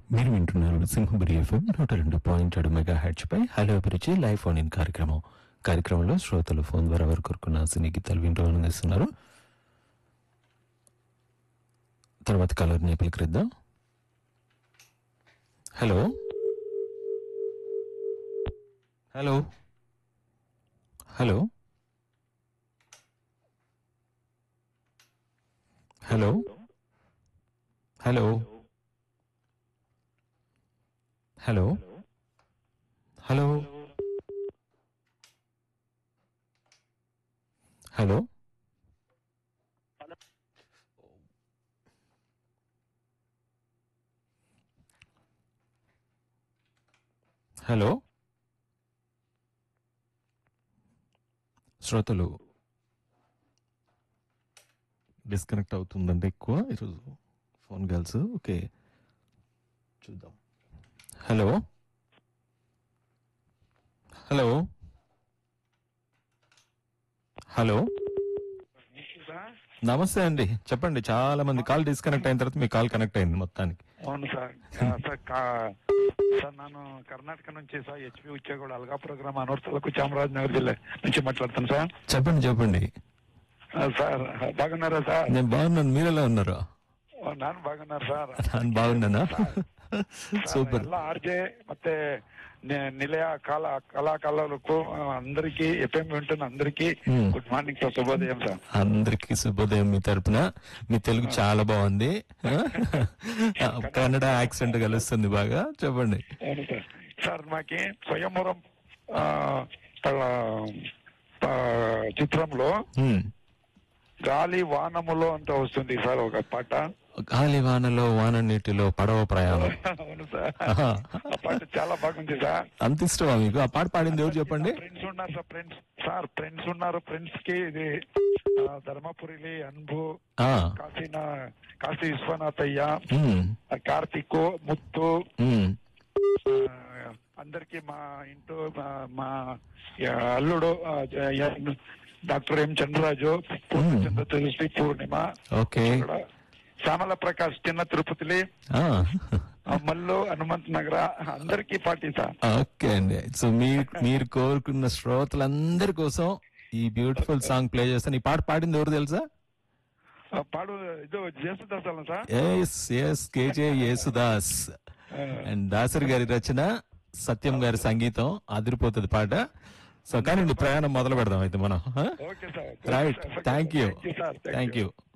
మీరు వింటున్నారు సింహపురి ఎఫ్ఎం నూట రెండు పాయింట్ ఏడు మెగా హెచ్ పై హలో అభిరుచి లైవ్ ఫోన్ ఇన్ కార్యక్రమం కార్యక్రమంలో శ్రోతలు ఫోన్ ద్వారా వారు కోరుకున్న సినీ గీతాలు వింటూ ఆనందిస్తున్నారు తర్వాత కలర్ ని పలికరిద్దాం hello hello hello hello hello hello hello hello hello శ్రోతలు డిస్కనెక్ట్ అవుతుందండి ఎక్కువ ఈరోజు ఫోన్ గర్ల్స్ ఓకే చూద్దాం హలో హలో హలో నమస్తే అండి చెప్పండి చాలా మంది కాల్ డిస్కనెక్ట్ అయిన తర్వాత మీ కాల్ కనెక్ట్ అయింది మొత్తానికి అవును సార్ ఆ, సార్ కా- సార్ నేను కర్ణాటక నుంచి సార్ హెచ్పి ఉచ్చేగూడ అల్గా ప్రోగ్రామ్ అనవసరాలకు చామరాజనగర్ జిల్లా నుంచి మాట్లాడుతాను సార్ చెప్పండి చెప్పండి ఆ, సార్ బాగున్నారా సార్ నేను బాగున్నాను మీరు ఎలా ఉన్నారు ಓ, ನಾನು ಬಾಗುన్నారు ಸರ್ ನಾನು బాగున్నానా సూపర్ ಎಲ್ಲ ಆರ್ಜೆ ಮತ್ತೆ ని- నిలయ కాల కళాకారులకు ఆ, అందరికీ ఎఫ్ఎం వింటున్న అందరికీ Hmm. గుడ్ మార్నింగ్ సార్ శుభోదయం సార్ అందరికి శుభోదయం మీ తరపున మీ తెలుగు చాలా బాగుంది ఆ, కన్నడ యాక్సెంట్ కలుస్తుంది బాగా చెప్పండి అవును సార్ సార్ మాకి స్వయంవరం ఆ, ప- ప- చిత్రంలో హ్మ్. గాలి వానములో అంత వస్తుంది సార్ ఒక పాట గాలి వానలో వాన నీటిలో పడవ ప్రయాణం అవును సార్ ఆహా. ఆ పాట చాలా బాగుంది సార్ అంత ఇష్టమా మీకు ఆ పాట పాడింది ఎవరు చెప్పండి ఫ్రెండ్స్ ఉన్నారు సార్ ఫ్రెండ్స్ సార్ ఫ్రెండ్స్ ఉన్నారు ఫ్రెండ్స్ కి ఇది ఆ, ధర్మపురిలి అన్బు ఆ, కాశీన కాశీ విశ్వనాథయ్య హ్మ్, ఆ, కార్తిక్ ముత్తు హ్మ్. ఆ, అందరికి మా ఇంటూ మా- మా ఆ, అల్లుడు ఆ, జ- doctor M Chandraraju Purnachandra Tejaswi Purnima okay ఇక్కడ శ్యామల ప్రకాష్ చిన్న తిరుపతిలి ఆ, ఆ, మల్లు హనుమంత్ నగర అందరికీ పార్టీ సార్ ఓకే అండి సో మీరు మీరు కోరుకున్న శ్రోతలందరి కోసం ఈ బ్యూటిఫుల్ సాంగ్ ప్లే చేస్తాను ఈ పాట పాడింది ఎవరు తెలుసా ఆ, పాడు ఇది చేస్తుందా sir yes yes KJ Yesudas and Dasari గారి రచన సత్యం గారి సంగీతం అదిరిపోతుంది పాట సో కానీ ప్రయాణం మొదలు పెడదాం అయితే మనం okay sir right thank you sir thank you